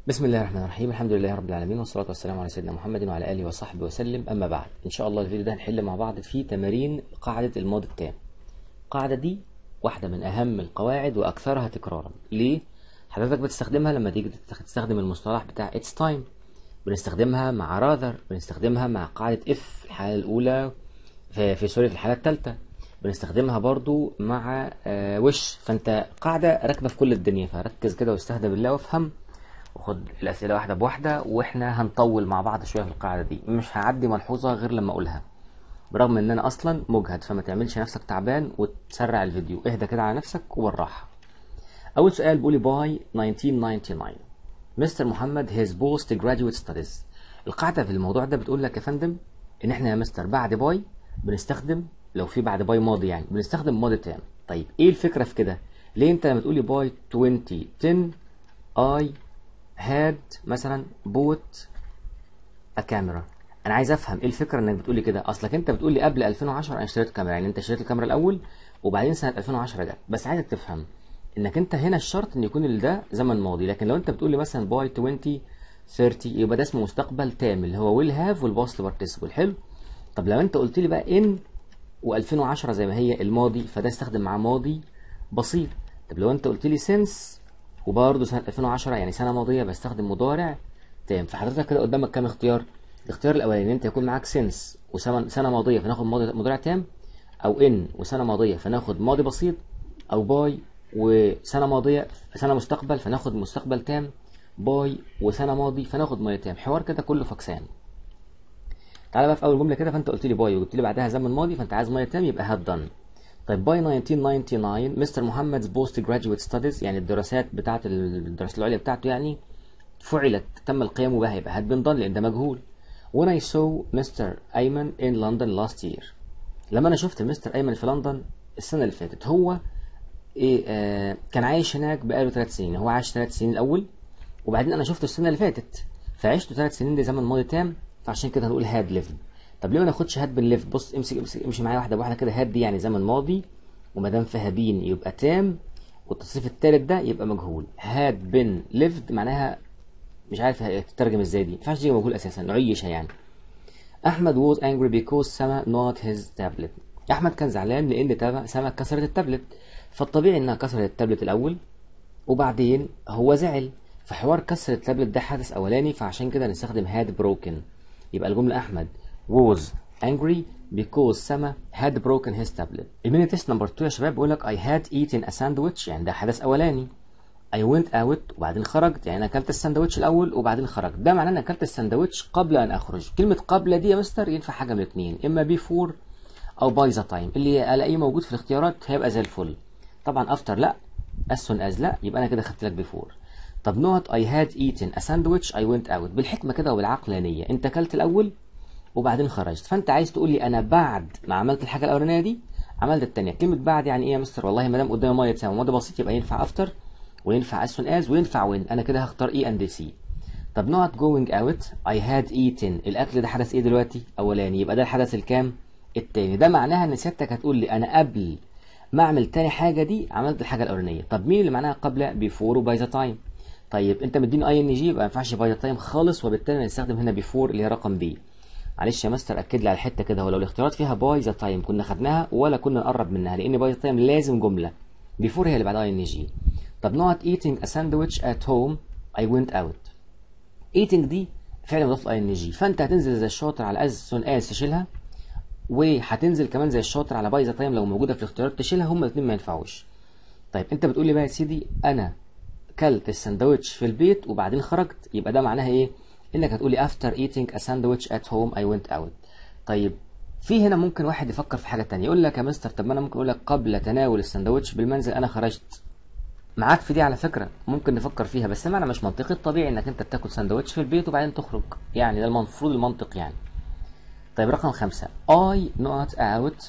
بسم الله الرحمن الرحيم الحمد لله رب العالمين والصلاة والسلام على سيدنا محمد وعلى آله وصحبه وسلم أما بعد إن شاء الله الفيديو ده هنحل مع بعض فيه تمارين قاعدة الماضي التام القاعدة دي واحدة من أهم القواعد وأكثرها تكرارا ليه؟ حضرتك بتستخدمها لما تيجي تستخدم المصطلح بتاع it's time بنستخدمها مع rather بنستخدمها مع قاعدة if في الحالة الأولى في, في سوري في الحالة الثالثة بنستخدمها برضو مع آه وش فأنت قاعدة راكبة في كل الدنيا فركز كده واستهدى بالله وافهم وخد الأسئلة واحدة بواحدة وإحنا هنطول مع بعض شوية في القاعدة دي مش هعدي ملحوظة غير لما أقولها برغم إن أنا أصلا مجهد فما تعملش نفسك تعبان وتسرع الفيديو اهدى كده على نفسك وبالراحة أول سؤال بيقولي باي 1999 مستر محمد his post graduate studies القاعدة في الموضوع ده بتقول لك يا فندم إن إحنا يا مستر بعد باي بنستخدم لو في بعد باي ماضي يعني بنستخدم ماضي تام طيب إيه الفكرة في كده؟ ليه أنت لما تقولي باي 2010 I had مثلا bought a camera انا عايز افهم ايه الفكره انك بتقولي كده اصلك انت بتقولي قبل 2010 انا اشتريت كاميرا يعني انت اشتريت الكاميرا الاول وبعدين سنه 2010 جت بس عايزك تفهم انك انت هنا الشرط ان يكون اللي ده زمن ماضي لكن لو انت بتقولي مثلا باي 20 30 يبقى ده اسمه مستقبل تام اللي هو ويل هاف والباست بارتيسيبل حلو طب لو انت قلت لي بقى ان و2010 زي ما هي الماضي فده استخدم معاه ماضي بسيط طب لو انت قلت لي سنس وبرضه سنة 2010 يعني سنة ماضية بستخدم مضارع تام فحضرتك كده قدامك كام اختيار؟ الاختيار الأولاني إن أنت يكون معاك سنس وسنة سنة ماضية فناخد ماضي مضارع تام أو إن وسنة ماضية فناخد ماضي بسيط أو باي وسنة ماضية سنة مستقبل فناخد مستقبل تام باي وسنة ماضي فناخد ماضي تام حوار كده كله فكسان تعالى بقى في أول جملة كده فأنت قلت لي باي وقلت لي بعدها زمن ماضي فأنت عايز ماضي تام يبقى هاد دان طيب باي 1999 مستر محمد's بوست جراجويت ستاديز يعني الدراسات بتاعة الدراسات العليا بتاعته يعني فعلت تم القيام بها يبقى had been done لأن ده مجهول when I saw Mr. أيمن in London last year لما أنا شفت مستر أيمن في لندن السنة اللي فاتت هو إيه آه كان عايش هناك بقاله ثلاث سنين هو عاش ثلاث سنين الأول وبعدين أنا شفته السنة اللي فاتت فعشت ثلاث سنين دي زمن ماضي تام فعشان كده هنقول had lived طب ليه ما ناخدش هاد بن ليفت بص امسك امسك امشي معايا واحده بواحده كده هاد دي يعني زمن ماضي وما دام فيها بين يبقى تام والتصريف الثالث ده يبقى مجهول هاد بن ليفت معناها مش عارف تترجم ازاي دي ما ينفعش تيجي مجهول اساسا نعيشها يعني احمد was angry because سما not his tablet احمد كان زعلان لان سما كسرت التابلت فالطبيعي انها كسرت التابلت الاول وبعدين هو زعل فحوار كسر التابلت ده حدث اولاني فعشان كده نستخدم had broken يبقى الجمله احمد was angry because سما had broken his tablet. الميني تيست نمبر 2 يا شباب بيقول لك I had eaten a sandwich يعني ده حدث أولاني. I went out وبعدين خرجت يعني أنا أكلت الساندوتش الأول وبعدين خرجت. ده معناه إن أكلت الساندوتش قبل أن أخرج. كلمة قبل دي يا مستر ينفع حاجة من الاثنين إما before أو by the time اللي ألاقيه موجود في الاختيارات هيبقى زي الفل. طبعا after لا as soon as لا يبقى أنا كده خدت لك before. طب نوت I had eaten a sandwich I went out بالحكمة كده وبالعقلانية أنت أكلت الأول وبعدين خرجت فانت عايز تقول لي انا بعد ما عملت الحاجه الاولانيه دي عملت الثانيه كلمه بعد يعني ايه يا مستر والله ما دام قدامي ميه تساوي ماضي بسيط يبقى ينفع افتر وينفع as soon as وينفع وين انا كده هختار اي اند سي طب not going out I had eaten الاكل ده حدث ايه دلوقتي اولاني يبقى ده الحدث الكام التاني ده معناها ان سيادتك هتقول لي انا قبل ما اعمل تاني حاجه دي عملت الحاجه الاولانيه طب مين اللي معناها قبل before وباي ذا تايم طيب انت مديني اي ان جي يبقى ما ينفعش باي ذا تايم خالص وبالتالي نستخدم هنا before اللي هي رقم بي معلش يا مستر اكد لي على الحته كده ولو الاختيارات فيها باي ذا تايم كنا خدناها ولا كنا نقرب منها لان باي ذا تايم لازم جمله بيفور هي اللي بعدها ان جي طب نوت eating a sandwich at home I went out eating دي فعل مضاف اي ان جي فانت هتنزل زي الشاطر على از سون از تشيلها وهتنزل كمان زي الشاطر على باي ذا تايم لو موجوده في الاختيارات تشيلها هما الاثنين ما ينفعوش طيب انت بتقول لي بقى يا سيدي انا كلت الساندوتش في البيت وبعدين خرجت يبقى ده معناها ايه انك هتقولي after eating a sandwich at home I went out طيب في هنا ممكن واحد يفكر في حاجة تانية يقول لك يا مستر طب ما انا ممكن اقول لك قبل تناول الساندوتش بالمنزل انا خرجت معاك في دي على فكرة ممكن نفكر فيها بس معنى مش منطقي الطبيعي انك انت بتاكل ساندوتش في البيت وبعدين تخرج يعني ده المفروض المنطق يعني طيب رقم خمسة I not out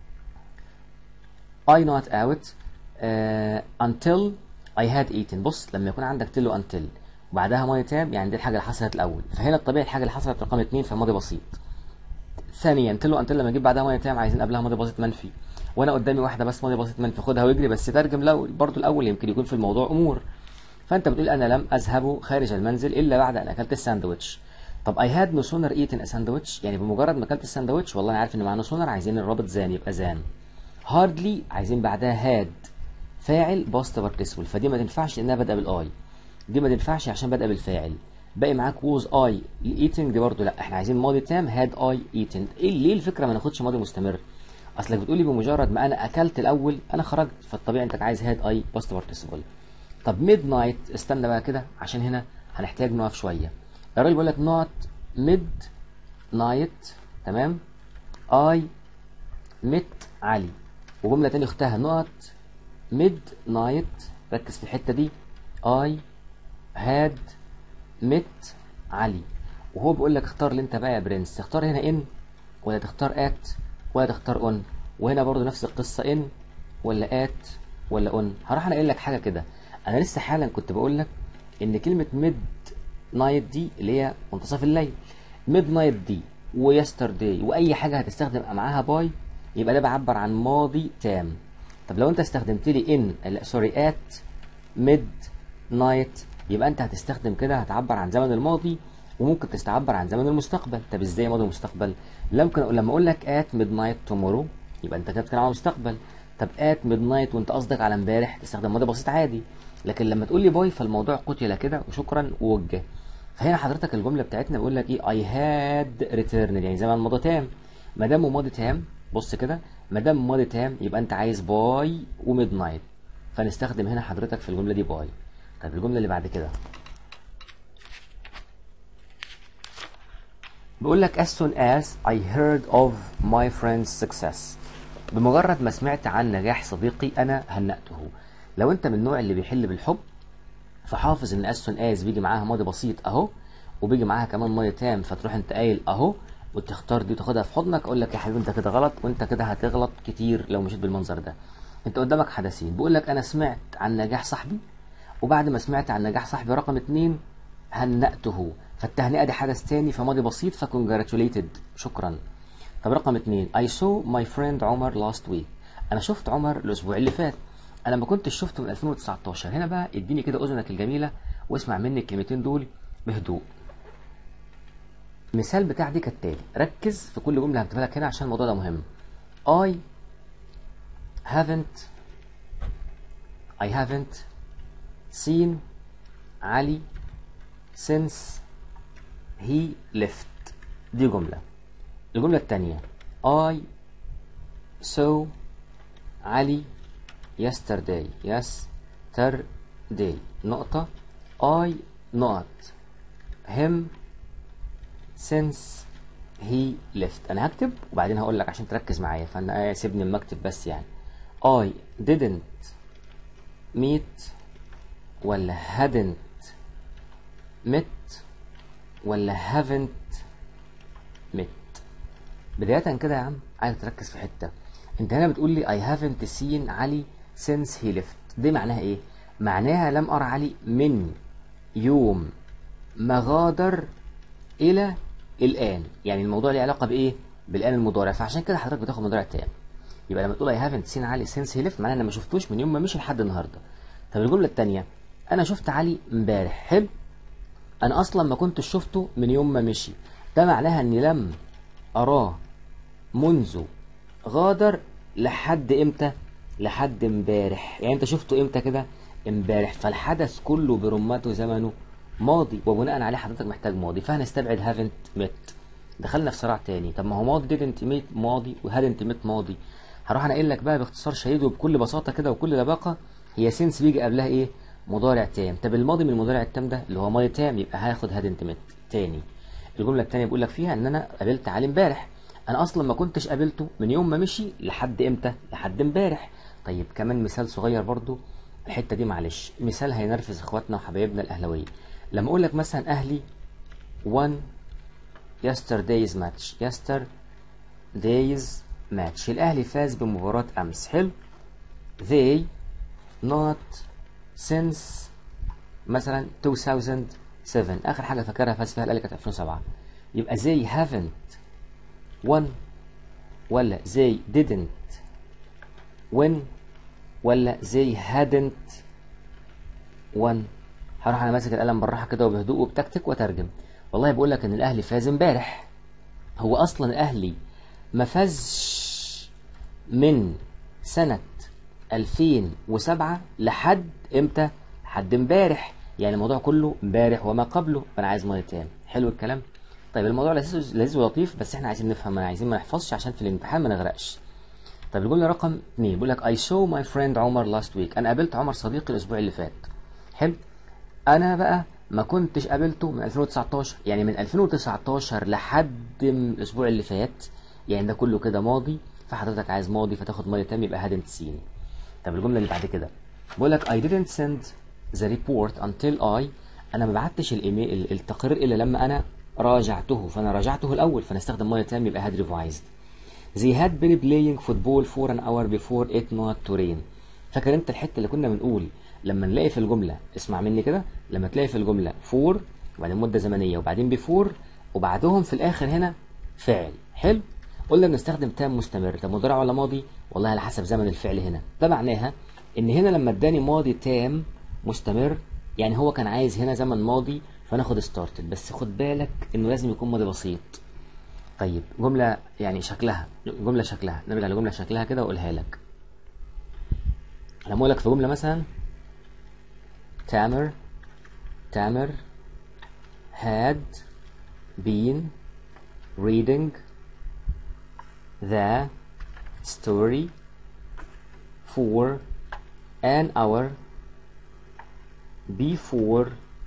I not out uh, until I had eaten بص لما يكون عندك till و until وبعدها ماضي تام يعني دي الحاجه اللي حصلت الاول فهنا الطبيعي الحاجه اللي حصلت رقم اثنين فماضي بسيط ثانيا تلو انت لما اجيب بعدها ماضي تام عايزين قبلها ماضي بسيط منفي وانا قدامي واحده بس ماضي بسيط منفي خدها واجري بس ترجم لو برضو الاول يمكن يكون في الموضوع امور فانت بتقول انا لم اذهب خارج المنزل الا بعد ان اكلت الساندوتش طب اي هاد نو سونر ايتن ساندوتش يعني بمجرد ما اكلت الساندوتش والله انا عارف ان معناه سونر عايزين الرابط زان يبقى زان هاردلي عايزين بعدها هاد فاعل باست بارتيسيبل فدي ما تنفعش لانها بادئه بالاي دي ما تنفعش عشان بادئه بالفاعل باقي معاك ووز اي ايتنج دي برضه لا احنا عايزين ماضي تام هاد اي ايتن ايه ليه الفكره ما ناخدش ماضي مستمر اصلك بتقولي بمجرد ما انا اكلت الاول انا خرجت فالطبيعي انت عايز هاد اي باست بارتيسيبل طب ميد نايت استنى بقى كده عشان هنا هنحتاج نقف شويه الراجل بيقول لك نوت ميد نايت تمام اي ميت علي وجمله تانية اختها نوت ميد نايت ركز في الحته دي اي هاد ميت علي وهو بيقول لك اختار اللي انت بقى يا برنس تختار هنا ان ولا تختار ات ولا تختار اون وهنا برضو نفس القصه ان ولا ات ولا اون هروح انا قايل لك حاجه كده انا لسه حالا كنت بقول لك ان كلمه ميد نايت دي اللي هي منتصف الليل ميد نايت دي ويسترداي واي حاجه هتستخدم معاها باي يبقى ده بعبر عن ماضي تام طب لو انت استخدمت لي ان لا سوري ات ميد نايت يبقى انت هتستخدم كده هتعبر عن زمن الماضي وممكن تستعبر عن زمن المستقبل طب ازاي ماضي ومستقبل ممكن لما اقول لك ات ميد نايت تومورو يبقى انت كده بتتكلم عن مستقبل طب ات ميد نايت وانت قصدك على امبارح تستخدم ماضي بسيط عادي لكن لما تقول لي باي فالموضوع قتل كده وشكرا ووجه فهنا حضرتك الجمله بتاعتنا بيقول لك ايه اي هاد ريتيرن يعني زمن ماضي تام ما دام ماضي تام بص كده ما دام ماضي تام يبقى انت عايز باي وميد نايت فنستخدم هنا حضرتك في الجمله دي باي طيب الجمله اللي بعد كده بيقول لك as soon as I heard of my friend's success بمجرد ما سمعت عن نجاح صديقي انا هنأته لو انت من النوع اللي بيحل بالحب فحافظ ان as soon as بيجي معاها ماضي بسيط اهو وبيجي معاها كمان ماضي تام فتروح انت قايل اهو وتختار دي وتاخدها في حضنك اقول لك يا حبيبي انت كده غلط وانت كده هتغلط كتير لو مشيت بالمنظر ده انت قدامك حدثين بيقول لك انا سمعت عن نجاح صاحبي وبعد ما سمعت عن نجاح صاحبي رقم اتنين هنأته فالتهنئة دي حدث تاني فماضي بسيط فcongratulated شكرا طب رقم اتنين I saw my friend عمر last week أنا شفت عمر الأسبوع اللي فات أنا ما كنتش شفته من 2019 هنا بقى اديني كده أذنك الجميلة واسمع مني الكلمتين دول بهدوء المثال بتاع دي كالتالي ركز في كل جملة هكتبها لك هنا عشان الموضوع ده مهم I haven't I haven't seen علي since he left دي جملة الجملة التانية I saw علي yesterday yesterday نقطة I not him since he left أنا هكتب وبعدين هقول لك عشان تركز معايا فأنا سيبني المكتب بس يعني I didn't meet ولا hadn't met ولا haven't met بداية كده يا عم عايز تركز في حتة انت هنا بتقول لي I haven't seen علي since he left دي معناها ايه معناها لم أرى علي من يوم ما غادر إلى الآن يعني الموضوع له علاقة بإيه بالآن المضارع فعشان كده حضرتك بتاخد مضارع تام يبقى لما تقول I haven't seen علي since he left معناها انا ما شفتوش من يوم ما مشي لحد النهارده طب الجملة التانية أنا شفت علي امبارح حلو أنا أصلا ما كنتش شفته من يوم ما مشي ده معناها إني لم أراه منذ غادر لحد إمتى؟ لحد امبارح يعني أنت شفته إمتى كده؟ امبارح فالحدث كله برمته زمنه ماضي وبناء عليه حضرتك محتاج ماضي فهنستبعد haven't met دخلنا في صراع تاني طب ما هو ماضي didn't meet ماضي وhadn't met ماضي هروح انا قايل لك بقى باختصار شديد وبكل بساطه كده وكل لباقه هي سينس بيجي قبلها ايه مضارع تام طب الماضي من المضارع التام ده اللي هو ماضي تام يبقى هاخد هادنت مت تاني الجمله الثانيه بيقول لك فيها ان انا قابلت علي امبارح انا اصلا ما كنتش قابلته من يوم ما مشي لحد امتى لحد امبارح طيب كمان مثال صغير برضو الحته دي معلش مثال هينرفز اخواتنا وحبايبنا الاهلاويه لما اقول لك مثلا اهلي won yesterday's match yesterday's match الاهلي فاز بمباراه امس حلو they not since مثلا 2007 اخر حاجه فاكرها فاز فيها الاهلي كانت 2007 يبقى they haven't won ولا they didn't win ولا they hadn't won هروح انا ماسك القلم بالراحه كده وبهدوء وبتكتك واترجم والله بقول لك ان الاهلي فاز امبارح هو اصلا الاهلي ما فازش من سنه 2007 لحد امتى لحد امبارح يعني الموضوع كله امبارح وما قبله فانا عايز ميه تاني حلو الكلام طيب الموضوع لذيذ لذيذ ولطيف بس احنا عايزين نفهم انا عايزين ما نحفظش عشان في الامتحان ما نغرقش طيب الجمله رقم 2 بيقول لك I saw my friend عمر last week انا قابلت عمر صديقي الاسبوع اللي فات حلو انا بقى ما كنتش قابلته من 2019 يعني من 2019 لحد الاسبوع اللي فات يعني ده كله كده ماضي فحضرتك عايز ماضي فتاخد ماضي تام يبقى hadn't seen طب الجمله اللي بعد كده بيقول لك I didn't send the report until I انا ما بعتش الايميل التقرير الا لما انا راجعته فانا راجعته الاول فنستخدم ماضي تام يبقى had revised They had been playing football for an hour before it not to rain فاكر انت الحته اللي كنا بنقول لما نلاقي في الجمله اسمع مني كده لما تلاقي في الجمله فور وبعدين مده زمنيه وبعدين بيفور وبعدهم في الاخر هنا فعل حلو قلنا بنستخدم تام مستمر طب مضارع ولا ماضي والله على حسب زمن الفعل هنا ده معناها ان هنا لما اداني ماضي تام مستمر يعني هو كان عايز هنا زمن ماضي فناخد ستارتد بس خد بالك انه لازم يكون ماضي بسيط طيب جملة يعني شكلها جملة شكلها نرجع لجملة شكلها كده واقولها لك لما اقول لك في جملة مثلا تامر تامر had been reading the story for an hour before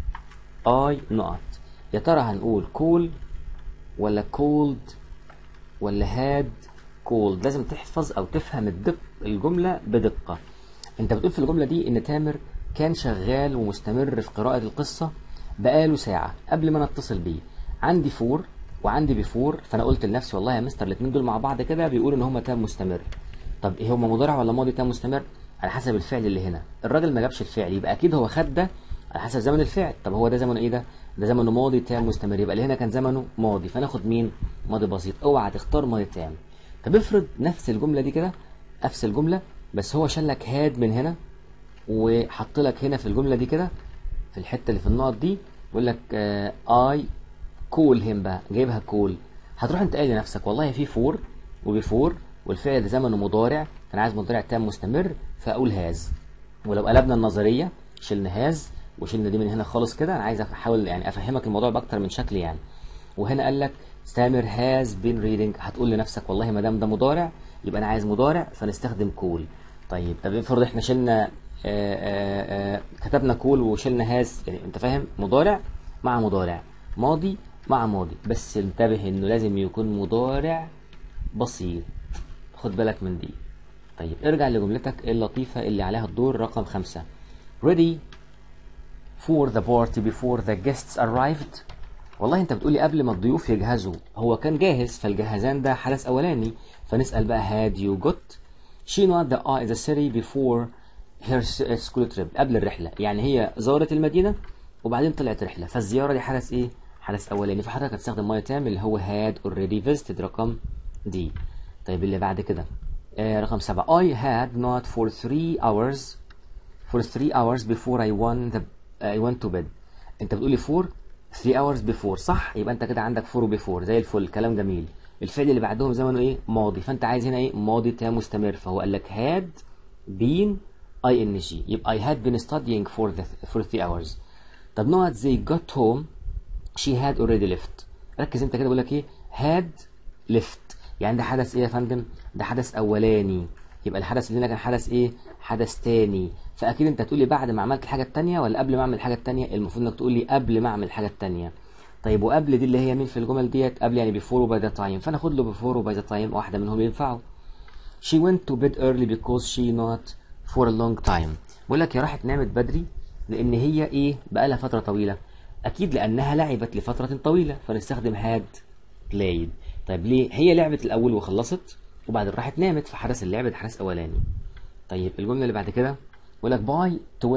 I not يا ترى هنقول cool ولا cold ولا had cold لازم تحفظ او تفهم الدق الجملة بدقة انت بتقول في الجملة دي ان تامر كان شغال ومستمر في قراءة القصة بقاله ساعة قبل ما نتصل بيه عندي فور وعندي بيفور فانا قلت لنفسي والله يا مستر الاثنين دول مع بعض كده بيقولوا ان هما تام مستمر طب ايه هما مضارع ولا ماضي تام مستمر على حسب الفعل اللي هنا الراجل ما جابش الفعل يبقى اكيد هو خد ده على حسب زمن الفعل طب هو ده زمنه ايه ده ده زمنه ماضي تام مستمر يبقى اللي هنا كان زمنه ماضي فناخد مين ماضي بسيط اوعى تختار ماضي تام طب افرض نفس الجمله دي كده نفس الجمله بس هو شال لك هاد من هنا وحط لك هنا في الجمله دي كده في الحته اللي في النقط دي بيقول لك اي كول هيم بقى جايبها كول هتروح انت قايل لنفسك والله في فور وبيفور والفعل ده زمنه مضارع فانا عايز مضارع تام مستمر فاقول هاز ولو قلبنا النظريه شلنا هاز وشلنا دي من هنا خالص كده انا عايز احاول يعني افهمك الموضوع باكتر من شكل يعني وهنا قال لك سامر هاز بين ريدنج هتقول لنفسك والله ما دام ده مضارع يبقى انا عايز مضارع فنستخدم كول طيب طب افرض احنا شلنا آآ آآ كتبنا كول وشلنا هاز يعني انت فاهم مضارع مع مضارع ماضي مع ماضي بس انتبه انه لازم يكون مضارع بسيط خد بالك من دي طيب ارجع لجملتك اللطيفة اللي عليها الدور رقم خمسة ready for the party before the guests arrived والله انت بتقولي قبل ما الضيوف يجهزوا هو كان جاهز فالجهزان ده حدث اولاني فنسأل بقى had you got she not the, uh, the city before her school trip قبل الرحلة يعني هي زارت المدينة وبعدين طلعت رحلة فالزيارة دي حدث ايه حدث اولاني فحضرتك هتستخدم ماي تام اللي هو had already visited رقم دي طيب اللي بعد كده آه رقم سبعة I had not for three hours for three hours before I went the I went to bed انت بتقولي for three hours before صح يبقى انت كده عندك for وبيفور زي الفل كلام جميل الفعل اللي بعدهم زمنه ايه ماضي فانت عايز هنا ايه ماضي تام مستمر فهو قال لك had been ing يبقى I had been studying for the for three hours طب نقعد زي got home she had already left ركز انت كده بقول لك ايه had left يعني ده حدث ايه يا فندم ده حدث اولاني يبقى الحدث اللي هنا كان حدث ايه حدث تاني فاكيد انت هتقولي بعد ما عملت الحاجه التانية ولا قبل ما اعمل الحاجه التانية المفروض انك تقولي قبل ما اعمل الحاجه التانية طيب وقبل دي اللي هي مين في الجمل ديت قبل يعني before وباي ذا تايم فانا اخد له before وباي ذا تايم واحده منهم ينفعوا she went to bed early because she not for a long time بقول لك هي راحت نامت بدري لان هي ايه بقالها فتره طويله اكيد لانها لعبت لفتره طويله فنستخدم had played طيب ليه هي لعبت الاول وخلصت وبعدين راحت نامت فحدث اللعب ده حدث اولاني طيب الجمله اللي بعد كده بيقول لك باي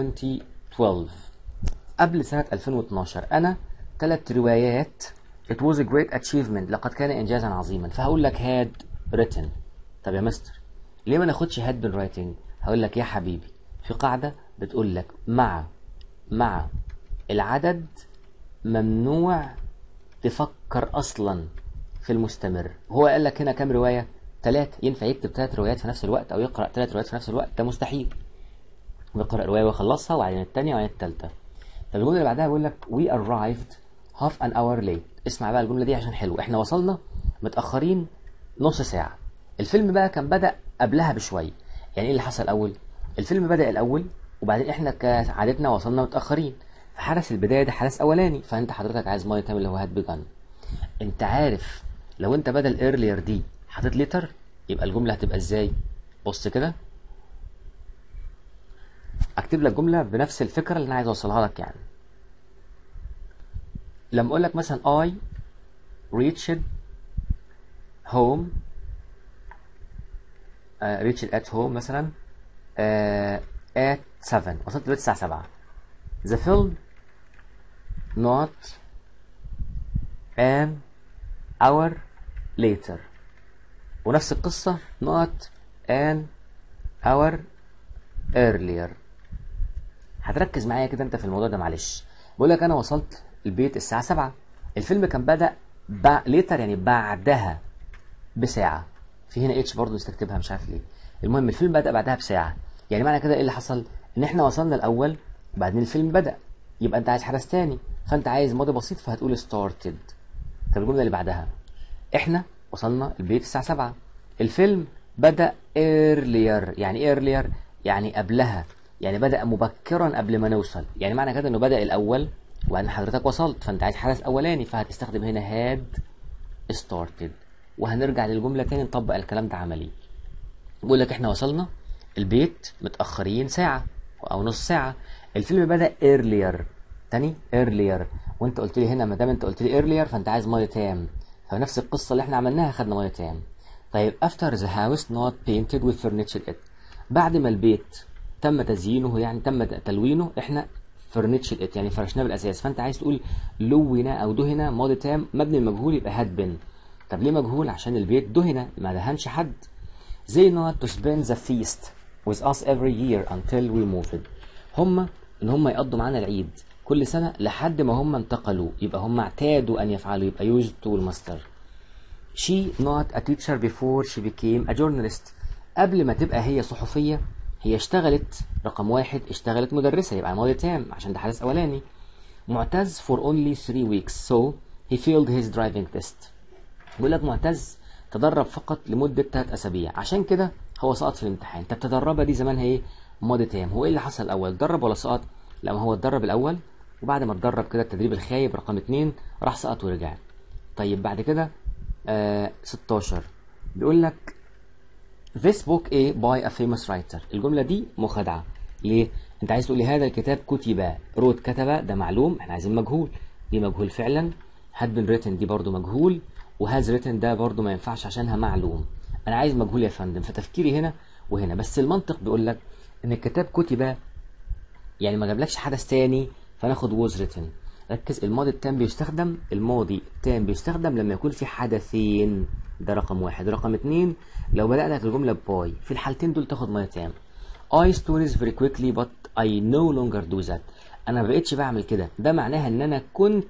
2012 قبل سنه 2012 انا ثلاث روايات it was a great achievement لقد كان انجازا عظيما فهقول لك had written طب يا مستر ليه ما ناخدش had been writing هقول لك يا حبيبي في قاعده بتقول لك مع مع العدد ممنوع تفكر اصلا في المستمر هو قال لك هنا كام روايه ثلاثة ينفع يكتب ثلاث روايات في نفس الوقت او يقرا ثلاث روايات في نفس الوقت ده مستحيل بيقرا روايه ويخلصها وبعدين الثانيه وبعدين الثالثه طب الجمله اللي بعدها بيقول لك we arrived half an hour late اسمع بقى الجمله دي عشان حلو احنا وصلنا متاخرين نص ساعه الفيلم بقى كان بدا قبلها بشويه يعني ايه اللي حصل الاول الفيلم بدا الاول وبعدين احنا كعادتنا وصلنا متاخرين فحدث البدايه ده حدث اولاني فانت حضرتك عايز ماي تايم اللي هو هاد بيجن انت عارف لو انت بدل earlier دي حطيت ليتر يبقى الجمله هتبقى ازاي بص كده اكتب لك جمله بنفس الفكره اللي انا عايز اوصلها لك يعني لما اقول لك مثلا I reached home uh, reached at home مثلا uh, at 7 وصلت البيت الساعة 7 the film not an hour later ونفس القصة not an hour earlier هتركز معايا كده انت في الموضوع ده معلش بقول لك انا وصلت البيت الساعة 7 الفيلم كان بدأ بع... ليتر يعني بعدها بساعة في هنا اتش برضه نستكتبها مش عارف ليه المهم الفيلم بدأ بعدها بساعة يعني معنى كده ايه اللي حصل ان احنا وصلنا الاول وبعدين الفيلم بدأ يبقى انت عايز حدث تاني فانت عايز ماضي بسيط فهتقول started طب الجملة اللي بعدها احنا وصلنا البيت الساعة 7 الفيلم بدأ earlier يعني ايه earlier يعني قبلها يعني بدأ مبكرا قبل ما نوصل يعني معنى كده انه بدأ الاول وبعدين حضرتك وصلت فانت عايز حدث اولاني فهتستخدم هنا had started وهنرجع للجملة تاني نطبق الكلام ده عملي بقول لك احنا وصلنا البيت متأخرين ساعة او نص ساعة الفيلم بدأ earlier تاني earlier وانت قلت لي هنا ما دام انت قلت لي earlier فانت عايز ماضي تام فنفس القصة اللي احنا عملناها خدنا ماضي تام طيب after the house not painted with furniture it بعد ما البيت تم تزيينه يعني تم تلوينه احنا فرنتشر ات يعني فرشناه بالاساس فانت عايز تقول لونا او دهن ماضي تام مبني المجهول يبقى هاد بن طب ليه مجهول عشان البيت دهن ما دهنش حد they not to spend the feast with us every year until we moved هم ان هم يقضوا معانا العيد كل سنة لحد ما هم انتقلوا يبقى هم اعتادوا ان يفعلوا يبقى used to المصدر she not a teacher before she became a journalist قبل ما تبقى هي صحفية هي اشتغلت رقم واحد اشتغلت مدرسة يبقى ماضي تام عشان ده حدث أولاني معتز for only three weeks so he failed his driving test بيقول لك معتز تدرب فقط لمدة ثلاث أسابيع عشان كده هو سقط في الامتحان طب تدربها دي زمانها ايه ماضي تام هو ايه اللي حصل الأول درب ولا سقط لا ما هو اتدرب الأول وبعد ما اتدرب كده التدريب الخايب رقم اتنين راح سقط ورجع طيب بعد كده آه 16 بيقول لك This book A by a famous writer الجملة دي مخادعة ليه؟ انت عايز تقول لي هذا الكتاب كتب روت كتب ده معلوم احنا عايزين مجهول دي مجهول فعلا had been written دي برضو مجهول وهاز written ده برضو ما ينفعش عشانها معلوم انا عايز مجهول يا فندم فتفكيري هنا وهنا بس المنطق بيقول لك ان الكتاب كتب يعني ما جابلكش حدث تاني فناخد was written ركز الماضي التام بيستخدم الماضي التام بيستخدم لما يكون في حدثين ده رقم واحد رقم اتنين لو بدأنا في الجملة باي في الحالتين دول تاخد ماضي تام I stories very quickly but I no longer do that أنا ما بقتش بعمل كده ده معناها إن أنا كنت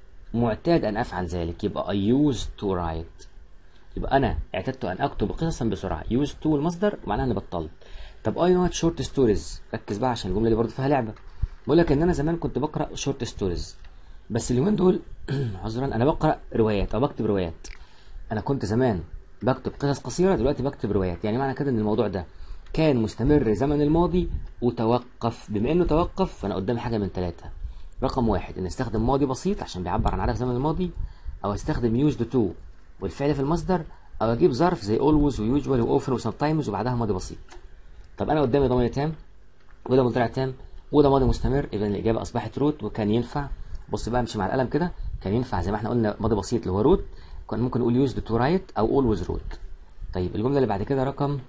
معتاد أن أفعل ذلك يبقى I used to write يبقى أنا اعتدت أن أكتب قصصا بسرعة used to المصدر معناها إني بطلت طب I know short stories ركز بقى عشان الجملة دي برضه فيها لعبة بقول لك إن أنا زمان كنت بقرأ short stories بس اليومين دول عذرا أنا بقرأ روايات أو بكتب روايات أنا كنت زمان بكتب قصص قصيرة دلوقتي بكتب روايات يعني معنى كده إن الموضوع ده كان مستمر زمن الماضي وتوقف بما إنه توقف فأنا قدامي حاجة من ثلاثة رقم واحد إن استخدم ماضي بسيط عشان بيعبر عن عدد زمن الماضي أو استخدم used to والفعل في المصدر أو أجيب ظرف زي always و usually و often و sometimes وبعدها ماضي بسيط طب أنا قدامي ضمير تام وده مضارع تام وده ماضي مستمر إذا الإجابة أصبحت روت وكان ينفع بص بقى امشي مع القلم كده كان ينفع زي ما احنا قلنا ماضي بسيط اللي هو روت كان ممكن نقول used to write أو always wrote طيب الجملة اللي بعد كده رقم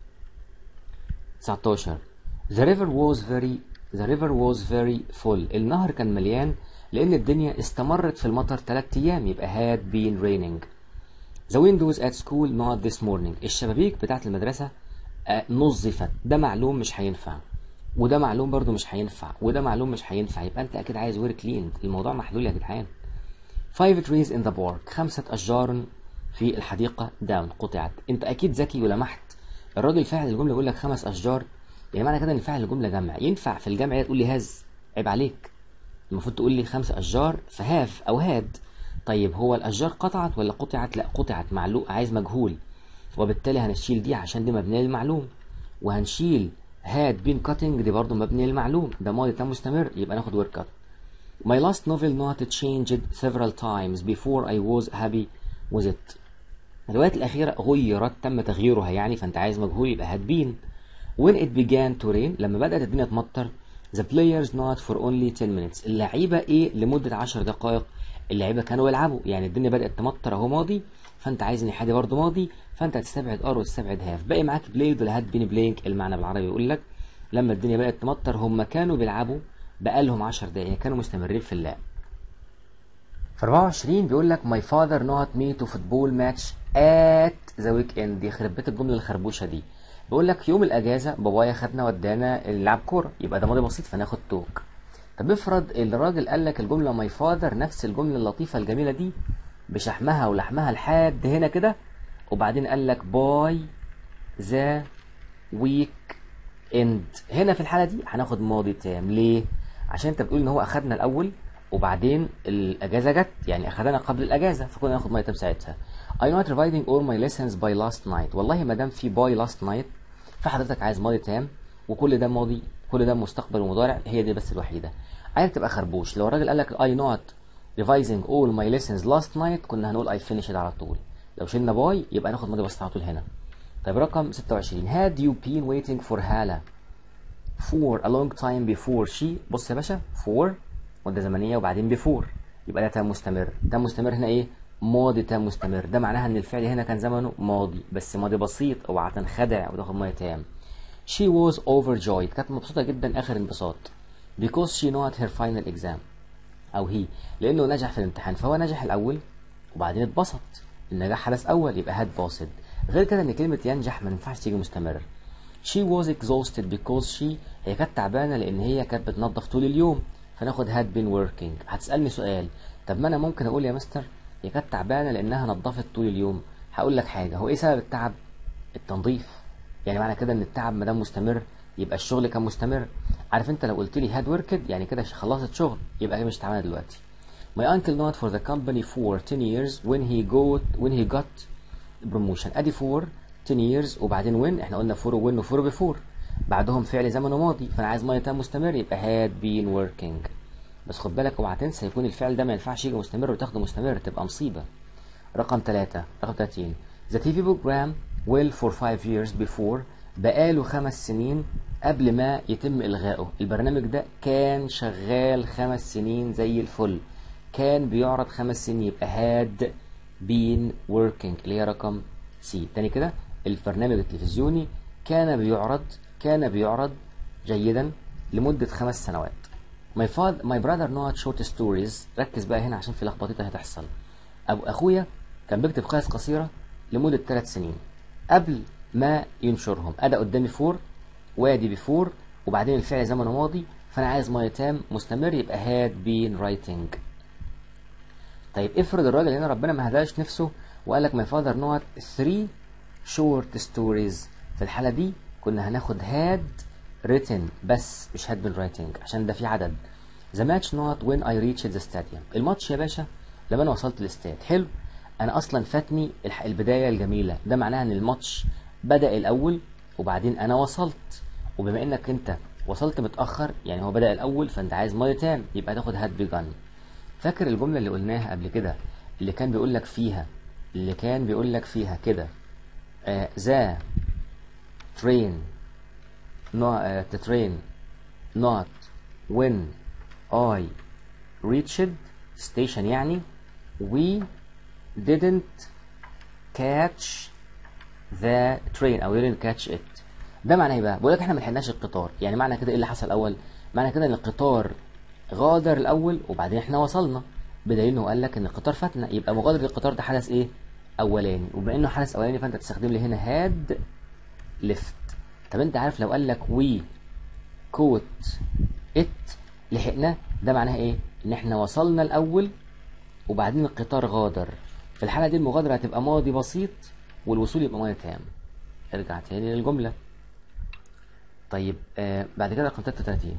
19 The river was very The river was very full النهر كان مليان لأن الدنيا استمرت في المطر 3 أيام يبقى had been raining The windows at school not this morning الشبابيك بتاعت المدرسة آه، نظفت ده معلوم مش هينفع وده معلوم برضو مش هينفع وده معلوم مش هينفع يبقى انت اكيد عايز وير كلين الموضوع محلول يا جدعان five trees in the park خمسة أشجار في الحديقة داون قطعت انت اكيد ذكي ولمحت الراجل فاعل الجملة بيقول لك خمس أشجار يعني معنى كده ان فاعل الجملة جمع ينفع في الجمع تقول لي هاز عيب عليك المفروض تقول لي خمسة أشجار فهاف أو هاد طيب هو الأشجار قطعت ولا قطعت لا قطعت معلوم عايز مجهول وبالتالي هنشيل دي عشان دي مبنية للمعلوم وهنشيل هاد بين كاتنج دي برضه مبنية للمعلوم ده ماضي تام مستمر يبقى ناخد ورك كات My last novel not changed several times before I was happy with it الروايات الأخيرة غيرت تم تغييرها يعني فأنت عايز مجهول يبقى had been when it began to rain لما بدأت الدنيا تمطر the players not for only 10 minutes اللعيبة إيه لمدة 10 دقائق اللعيبة كانوا يلعبوا يعني الدنيا بدأت تمطر أهو ماضي فأنت عايز إن حاجة برضه ماضي فأنت هتستبعد ار وتستبعد هاف باقي معاك بلايد ولا هاد بين بلاينج المعنى بالعربي يقول لك لما الدنيا بدأت تمطر هم كانوا بيلعبوا بقالهم 10 دقايق كانوا مستمرين في اللعب في 24 بيقول لك my father not me to football match at the weekend يخرب بيت الجمله الخربوشه دي بيقول لك يوم الاجازه بابايا خدنا ودانا نلعب كوره يبقى ده ماضي بسيط فناخد توك طب افرض الراجل قال لك الجمله ماي فاذر نفس الجمله اللطيفه الجميله دي بشحمها ولحمها لحد هنا كده وبعدين قال لك باي ذا ويك اند هنا في الحاله دي هناخد ماضي تام ليه عشان انت بتقول ان هو اخدنا الاول وبعدين الاجازه جت يعني اخدنا قبل الاجازه فكنا ناخد ماضي تام ساعتها I not revising all my lessons by last night والله ما دام في باي last night فحضرتك عايز ماضي تام وكل ده ماضي كل ده مستقبل ومضارع هي دي بس الوحيده عايز تبقى خربوش لو الراجل قال لك I not revising all my lessons last night كنا هنقول I finished على طول لو شلنا باي يبقى ناخد ماضي بس على طول هنا طيب رقم 26 had you been waiting for Hala for a long time before she بص يا باشا for مدة زمنية وبعدين before يبقى ده تام مستمر تام مستمر هنا ايه ماضي تام مستمر ده معناها ان الفعل هنا كان زمنه ماضي بس ماضي بسيط اوعى تنخدع وتاخد ماضي تام she was overjoyed كانت مبسوطة جدا اخر انبساط because she not her final exam او هي لانه نجح في الامتحان فهو نجح الاول وبعدين اتبسط النجاح حدث اول يبقى هاد باسد غير كده ان كلمة ينجح ما ينفعش تيجي مستمر she was exhausted because she هي كانت تعبانة لان هي كانت بتنظف طول اليوم فناخد had been working هتسألني سؤال طب ما انا ممكن اقول يا مستر هي كانت تعبانة لانها نظفت طول اليوم هقول لك حاجة هو ايه سبب التعب التنظيف يعني معنى كده ان التعب ما دام مستمر يبقى الشغل كان مستمر عارف انت لو قلت لي هاد وركد يعني كده خلصت شغل يبقى هي مش تعبانه دلوقتي My uncle not for the company for 10 years when he got when he got promotion ادي for 10 years وبعدين when احنا قلنا for when و for before بعدهم فعل زمن ماضي فانا عايز ماضي تام مستمر يبقى had been working بس خد بالك اوعى تنسى يكون الفعل ده ما ينفعش يجي مستمر وتاخده مستمر تبقى مصيبه رقم 3 رقم 30 The TV program will for 5 years before بقاله خمس سنين قبل ما يتم إلغائه البرنامج ده كان شغال خمس سنين زي الفل كان بيعرض خمس سنين يبقى had been working اللي هي رقم سي تاني كده البرنامج التلفزيوني كان بيعرض كان بيعرض جيدا لمدة خمس سنوات my father my brother not short stories ركز بقى هنا عشان في لخبطتها هتحصل أبو أخويا كان بيكتب قصص قصيرة لمدة ثلاث سنين قبل ما ينشرهم أدا قدامي فور وادي بفور وبعدين الفعل زمن ماضي فأنا عايز ماضي تام مستمر يبقى had been writing طيب افرض الراجل هنا ربنا ما هداش نفسه وقال لك my father not three short stories في الحالة دي كنا هناخد had written بس مش had been writing عشان ده في عدد the match not when I reached the stadium الماتش يا باشا لما انا وصلت الاستاد حلو انا اصلا فاتني الح- البدايه الجميله ده معناها ان الماتش بدا الاول وبعدين انا وصلت وبما انك انت وصلت متاخر يعني هو بدا الاول فانت عايز ماضي تام يبقى تاخد هاد بيجان فاكر الجمله اللي قلناها قبل كده اللي كان بيقول لك فيها اللي كان بيقول لك فيها كده ذا ترين no, the train not when I reached station يعني we didn't catch the train او didn't catch it ده معناه ايه بقى بقول لك احنا ما لحقناش القطار يعني معنى كده ايه اللي حصل الاول معنى كده ان القطار غادر الاول وبعدين احنا وصلنا بدليل انه قال لك ان القطار فاتنا يبقى مغادره القطار ده حدث ايه اولاني وبما انه حدث اولاني فانت تستخدم لي هنا هاد ليفت طب انت عارف لو قال لك we caught it لحقناه ده معناها ايه ان احنا وصلنا الاول وبعدين القطار غادر في الحالة دي المغادرة هتبقى ماضي بسيط والوصول يبقى ماضي تام ارجع تاني للجملة طيب آه بعد كده رقم 33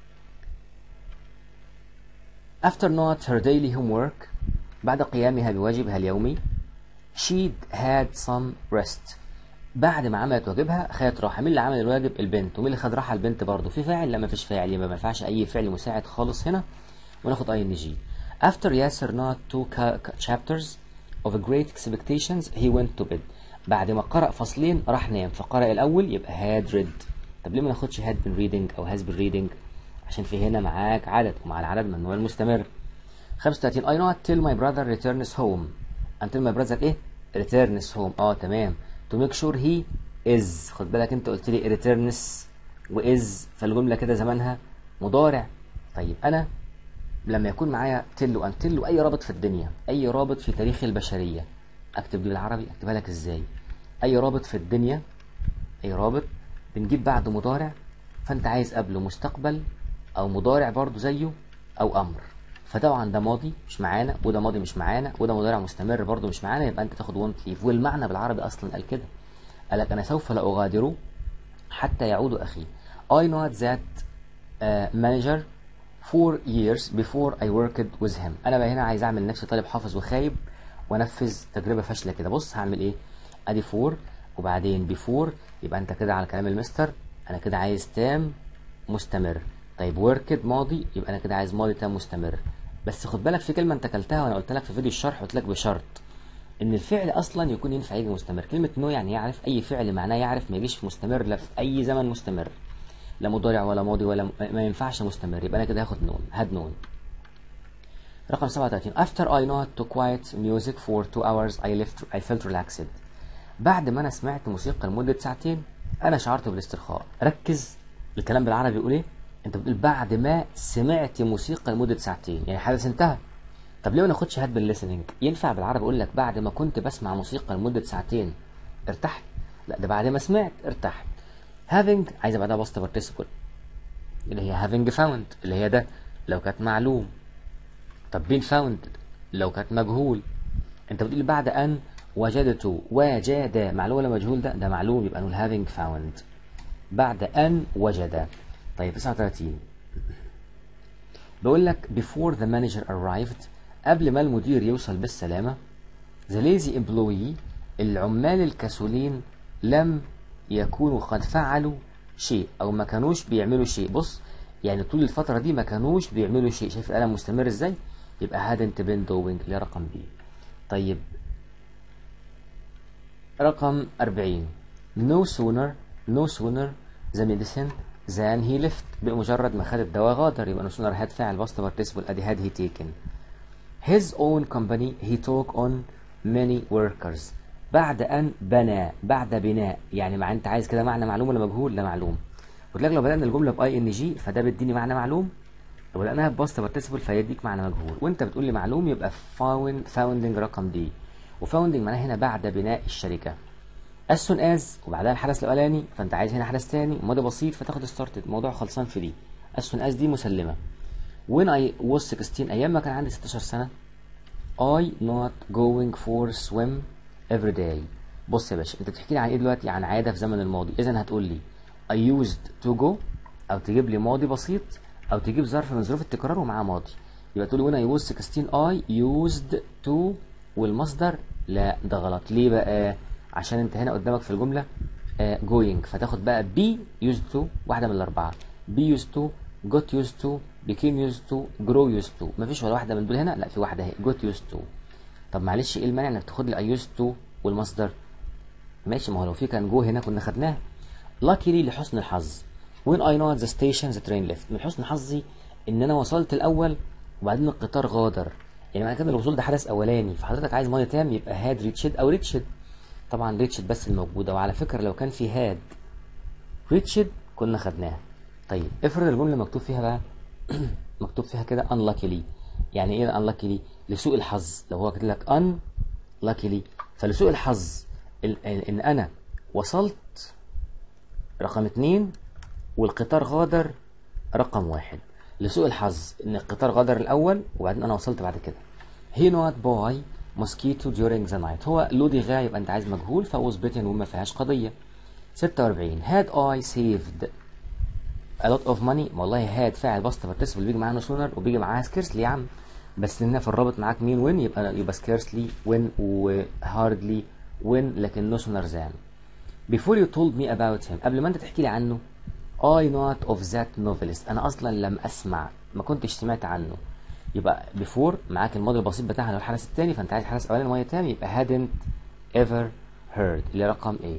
After not her daily homework بعد قيامها بواجبها اليومي she'd had some rest بعد ما عملت واجبها خدت راحه مين اللي عمل الواجب البنت ومين اللي خد راحه البنت برضه في فاعل لا ما فيش فاعل يبقى ما ينفعش اي فعل مساعد خالص هنا وناخد اي ان جي after Yasser not two chapters of a great expectations he went to bed بعد ما قرأ فصلين راح نام فقرأ الأول يبقى had read طب ليه ما ناخدش had been reading أو has been reading عشان في هنا معاك عدد ومع العدد ممنوع المستمر 35 I not till my brother returns home until my brother ايه returns home اه تمام to make sure he is خد بالك انت قلت لي returns و is فالجملة كده زمانها مضارع طيب أنا لما يكون معايا تل وانتل واي رابط في الدنيا اي رابط في تاريخ البشريه اكتب دي بالعربي اكتبها لك ازاي اي رابط في الدنيا اي رابط بنجيب بعده مضارع فانت عايز قبله مستقبل او مضارع برضه زيه او امر فطبعا ده ماضي مش معانا وده ماضي مش معانا وده مضارع مستمر برضه مش معانا يبقى انت تاخد وونت ليف والمعنى بالعربي اصلا قال كده قال لك انا سوف لا اغادره حتى يعود اخي I know that uh, manager four years before I worked with him انا بقى هنا عايز اعمل نفسي طالب حافظ وخايب وانفذ تجربه فاشله كده بص هعمل ايه ادي فور وبعدين بيفور يبقى انت كده على كلام المستر انا كده عايز تام مستمر طيب worked ماضي يبقى انا كده عايز ماضي تام مستمر بس خد بالك في كلمه انت اكلتها وانا قلت لك في فيديو الشرح قلت لك بشرط ان الفعل اصلا يكون ينفع يجي مستمر كلمه نو يعني يعرف اي فعل معناه يعرف ما يجيش في مستمر لا في اي زمن مستمر لا مضارع ولا ماضي ولا ما ينفعش مستمر يبقى انا كده هاخد نون هاد نون رقم 37 after I know to quiet music for two hours I left I felt relaxed بعد ما انا سمعت موسيقى لمده ساعتين انا شعرت بالاسترخاء ركز الكلام بالعربي بيقول ايه انت بتقول بعد ما سمعت موسيقى لمده ساعتين يعني حدث انتهى طب ليه ما ناخدش هاد بالليسننج ينفع بالعربي اقول لك بعد ما كنت بسمع موسيقى لمده ساعتين ارتحت لا ده بعد ما سمعت ارتحت having عايزه بعدها بسط participle اللي هي having found اللي هي ده لو كانت معلوم طب been found لو كانت مجهول انت بتقول بعد ان وجدته وجد معلوم ولا مجهول ده ده معلوم يبقى نقول having found بعد ان وجد طيب 39 بيقول لك before the manager arrived قبل ما المدير يوصل بالسلامه the lazy employee العمال الكسولين لم يكونوا قد فعلوا شيء او ما كانوش بيعملوا شيء بص يعني طول الفتره دي ما كانوش بيعملوا شيء شايف القلم مستمر ازاي يبقى hadn't been doing اللي رقم بي طيب رقم 40 no sooner no sooner the medicine than he left بمجرد ما خد الدواء غادر يبقى no sooner had فاعل بسط participle ادي had he taken his own company he took on many workers بعد ان بنى بعد بناء يعني مع انت عايز كده معنى معلوم ولا مجهول لا معلوم قلت لك لو بدانا الجمله باي ان جي فده بيديني معنى معلوم لو بداناها بباست بارتيسيبل فيديك معنى مجهول وانت بتقول لي معلوم يبقى فاوند فاوندنج رقم دي وفاوندنج معناها هنا بعد بناء الشركه as soon as وبعدها الحدث الاولاني فانت عايز هنا حدث تاني ماضي بسيط فتاخد ستارتد الموضوع خلصان في دي as soon as دي مسلمه when I was 16 ايام ما كان عندي 16 سنه I not going for swim every day بص يا باشا انت بتحكي لي عن ايه دلوقتي عن عاده في زمن الماضي اذا هتقول لي I used to go او تجيب لي ماضي بسيط او تجيب ظرف من ظروف التكرار ومعاه ماضي يبقى تقول لي when I was 16 I used to والمصدر لا ده غلط ليه بقى عشان انت هنا قدامك في الجمله uh, going فتاخد بقى be used to واحده من الاربعه be used to got used to became used to grow used to مفيش ولا واحده من دول هنا لا في واحده اهي got used to طب معلش ايه المانع انك تاخد لي I used to والمصدر ماشي ما هو لو في كان جو هنا كنا خدناه luckily لحسن الحظ when I know at the station the train left من حسن حظي ان انا وصلت الاول وبعدين القطار غادر يعني معنى كده الوصول ده حدث اولاني فحضرتك عايز ماضي تام يبقى هاد ريتشد او ريتشد طبعا ريتشد بس الموجوده وعلى فكره لو كان في هاد ريتشد كنا خدناها طيب افرض الجمله مكتوب فيها بقى مكتوب فيها كده unluckily يعني ايه unluckily لسوء الحظ لو هو كاتب لك unluckily فلسوء الحظ ان انا وصلت رقم اتنين والقطار غادر رقم واحد لسوء الحظ ان القطار غادر الاول وبعدين انا وصلت بعد كده he not boy mosquito during the night هو لودي غا يبقى انت عايز مجهول فوز بيتن وما فيهاش قضيه 46 had I saved a lot of money والله had فاعل بسط participle بيجي معاه سونر وبيجي معاها سكيرسلي يا عم بس هنا في الرابط معاك مين وين يبقى يبقى سكيرسلي وين وهاردلي وين لكن نو سونر زان before you told me about him قبل ما انت تحكي لي عنه I not of that novelist انا اصلا لم اسمع ما كنتش سمعت عنه يبقى before معاك الماضي البسيط بتاعها لو الحدث الثاني فانت عايز الحدث الاولاني ميه تاني يبقى hadn't ever heard اللي رقم ايه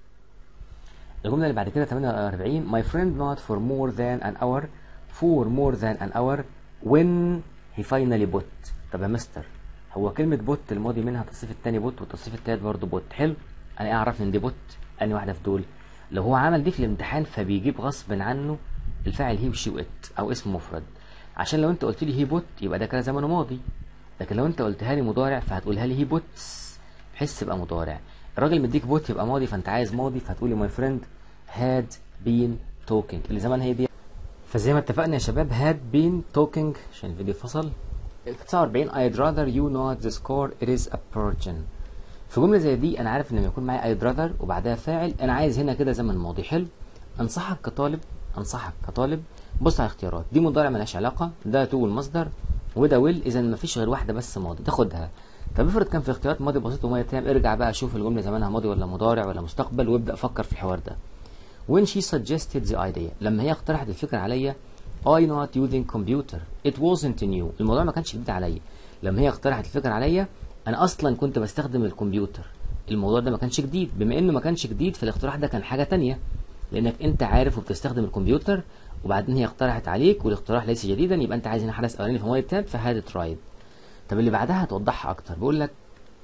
الجمله اللي بعد كده 48 my friend not for more than an hour for more than an hour when he finally bought طب يا مستر هو كلمة بوت الماضي منها التصريف التاني بوت والتصريف التالت برضه بوت حلو انا ايه اعرف ان دي بوت انهي واحدة في دول لو هو عمل دي في الامتحان فبيجيب غصب عنه الفاعل هي وشي وات او اسم مفرد عشان لو انت قلت لي هي بوت يبقى ده كده زمنه ماضي لكن لو انت قلتها لي مضارع فهتقولها لي هي بوتس بحيث تبقى مضارع الراجل مديك بوت يبقى ماضي فانت عايز ماضي فهتقول لي ماي فريند هاد بين توكينج اللي زمانها هي دي فزي ما اتفقنا يا شباب هاد بين توكينج عشان الفيديو فصل ال 49 I'd rather you not the score it is a virgin في جمله زي دي انا عارف ان لما يكون معايا I'd rather وبعدها فاعل انا عايز هنا كده زمن ماضي حلو انصحك كطالب انصحك كطالب بص على الاختيارات دي مضارع ملهاش علاقه ده تو المصدر وده ويل اذا مفيش غير واحده بس ماضي تاخدها طب افرض كان في اختيارات ماضي بسيط وماضي تام ارجع بقى شوف الجمله زمانها ماضي ولا مضارع ولا مستقبل وابدا فكر في الحوار ده when she suggested the idea لما هي اقترحت الفكره عليا I not using computer it wasn't new الموضوع ما كانش جديد عليا لما هي اقترحت الفكره عليا انا اصلا كنت بستخدم الكمبيوتر الموضوع ده ما كانش جديد بما انه ما كانش جديد فالاقتراح ده كان حاجه تانية لانك انت عارف وبتستخدم الكمبيوتر وبعدين هي اقترحت عليك والاقتراح ليس جديدا يبقى انت عايز هنا حدث اولاني في ماضي تام فهاد ترايد طب اللي بعدها هتوضحها اكتر بيقول لك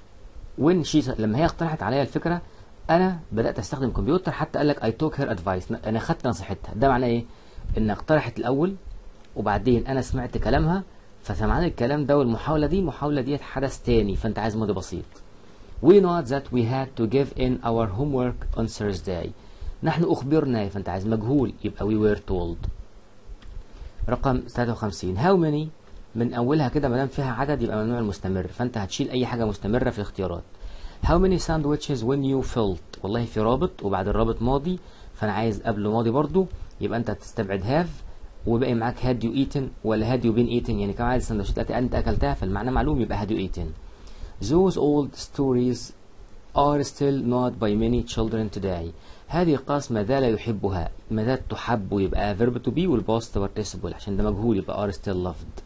when she لما هي اقترحت عليا الفكره انا بدات استخدم الكمبيوتر حتى قال لك اي توك هير ادفايس انا خدت نصيحتها ده معناه ايه ان اقترحت الاول وبعدين انا سمعت كلامها فسمعان الكلام ده والمحاوله دي محاوله ديت حدث تاني فانت عايز ماضي بسيط we know that we had to give in our homework on Thursday نحن اخبرنا فانت عايز مجهول يبقى we were told رقم 53 how many من اولها كده ما دام فيها عدد يبقى ممنوع المستمر فانت هتشيل اي حاجه مستمره في الاختيارات how many sandwiches when you filled والله في رابط وبعد الرابط ماضي فانا عايز قبله ماضي برضو يبقى انت هتستبعد have وباقي معاك had you eaten ولا had you been eating يعني كم عدد السندوتشات انت اكلتها فالمعنى معلوم يبقى had you eaten those old stories are still not by many children today هذه القاس ما زال يحبها ما زال تحب يبقى verb to be والباست participle عشان ده مجهول يبقى are still loved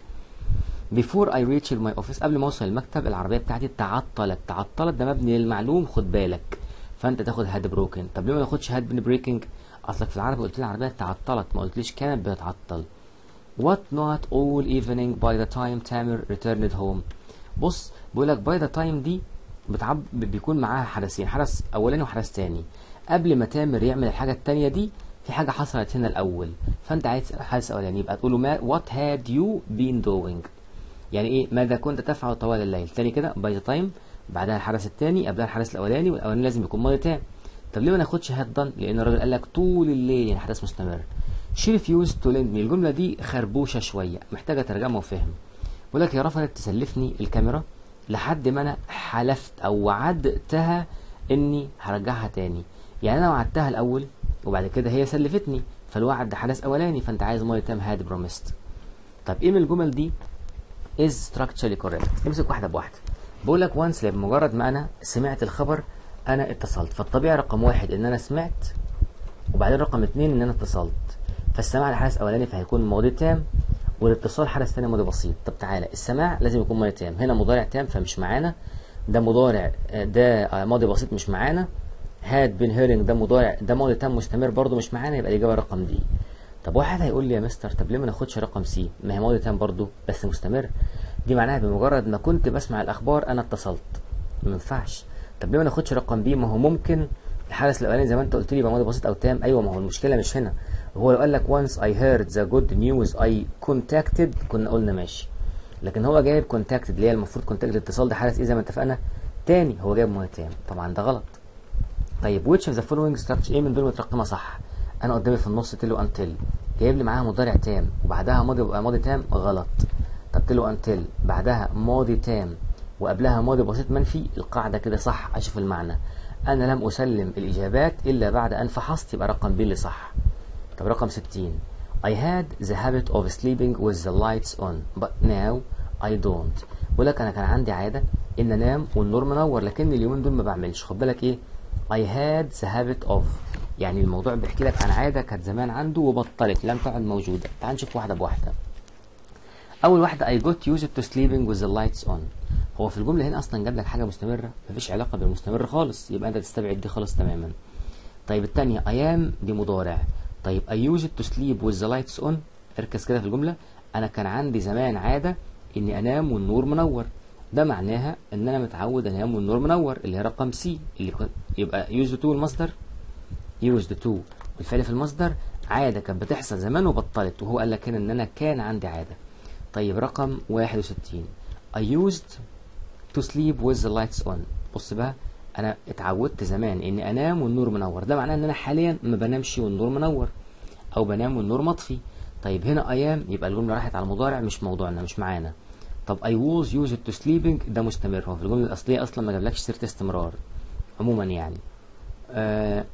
before I reach my office قبل ما اوصل المكتب العربيه بتاعتي تعطلت تعطلت ده مبني للمعلوم خد بالك فانت تاخد هاد بروكن طب ليه ما ناخدش هاد بن بريكنج اصلك في العربي قلت لي العربيه تعطلت ما قلتليش كانت بتتعطل what not all evening by the time Tamer returned home بص بيقول لك by the time دي بتعب بيكون معاها حدثين حدث اولاني وحدث تاني قبل ما تامر يعمل الحاجه التانيه دي في حاجه حصلت هنا الاول فانت عايز حدث اولاني يبقى تقول له ما what had you been doing يعني ايه ماذا كنت تفعل طوال الليل تاني كده باي ذا تايم بعدها الحدث الثاني قبلها الحدث الاولاني والاولاني لازم يكون ماضي تام طب ليه ما ناخدش هاد دان لان الراجل قال لك طول الليل يعني حدث مستمر شي ريفيوز تو ليند مي الجمله دي خربوشه شويه محتاجه ترجمه وفهم بيقول لك هي رفضت تسلفني الكاميرا لحد ما انا حلفت او وعدتها اني هرجعها تاني يعني انا وعدتها الاول وبعد كده هي سلفتني فالوعد ده حدث اولاني فانت عايز ماضي تام هاد بروميست طب ايه من الجمل دي is structurally correct امسك واحده بواحده بقول لك وانس بمجرد ما انا سمعت الخبر انا اتصلت فالطبيعي رقم واحد ان انا سمعت وبعدين رقم اتنين ان انا اتصلت فالسماع الحدث اولاني فهيكون ماضي تام والاتصال حدث ثاني ماضي بسيط طب تعالى السماع لازم يكون ماضي تام هنا مضارع تام فمش معانا ده مضارع ده ماضي بسيط مش معانا هاد بين هيرنج ده مضارع ده ماضي تام مستمر برضه مش معانا يبقى الاجابه رقم دي طب واحد هيقول لي يا مستر طب ليه ما ناخدش رقم سي ما هي ماضي تام برضه بس مستمر دي معناها بمجرد ما كنت بسمع الاخبار انا اتصلت ما ينفعش طب ليه ما ناخدش رقم بي ما هو ممكن الحدث الاولاني زي ما انت قلت لي يبقى ماضي بسيط او تام ايوه ما هو المشكله مش هنا هو لو قال لك once I heard the good news I contacted كنا قلنا ماشي لكن هو جايب contacted اللي هي المفروض contacted الاتصال ده حدث ايه زي ما اتفقنا تاني هو جايب ماضي تام طبعا ده غلط طيب which of the following structure ايه من دول مترقمه صح انا قدامي في النص تلو until جايب لي معاها مضارع تام وبعدها ماضي يبقى ماضي تام غلط طب له انتل بعدها ماضي تام وقبلها ماضي بسيط منفي القاعدة كده صح أشوف المعنى أنا لم أسلم الإجابات إلا بعد أن فحصت يبقى رقم ب اللي صح طب رقم 60 I had the habit of sleeping with the lights on but now I don't بقول لك أنا كان عندي عادة إن أنام والنور منور لكن اليومين دول ما بعملش خد بالك إيه I had the habit of يعني الموضوع بيحكي لك عن عادة كانت زمان عنده وبطلت لم تعد موجودة تعال نشوف واحدة بواحدة أول واحدة I got used to sleeping with the lights on هو في الجملة هنا أصلا جاب لك حاجة مستمرة مفيش علاقة بالمستمر خالص يبقى أنت تستبعد دي خالص تماما طيب التانية I am دي مضارع طيب I used to sleep with the lights on اركز كده في الجملة أنا كان عندي زمان عادة إني أنام والنور منور ده معناها إن أنا متعود أنام والنور منور اللي هي رقم سي اللي يبقى used to المصدر used to والفعل في المصدر عادة كانت بتحصل زمان وبطلت وهو قال لك هنا إن أنا كان عندي عادة طيب رقم 61 I used to sleep with the lights on بص بقى انا اتعودت زمان اني انام والنور منور ده معناه ان انا حاليا ما بنامش والنور منور او بنام والنور مطفي طيب هنا ايام يبقى الجمله راحت على المضارع مش موضوعنا مش معانا طب I was used to sleeping ده مستمر هو في الجمله الاصليه اصلا ما جابلكش سيره استمرار عموما يعني آه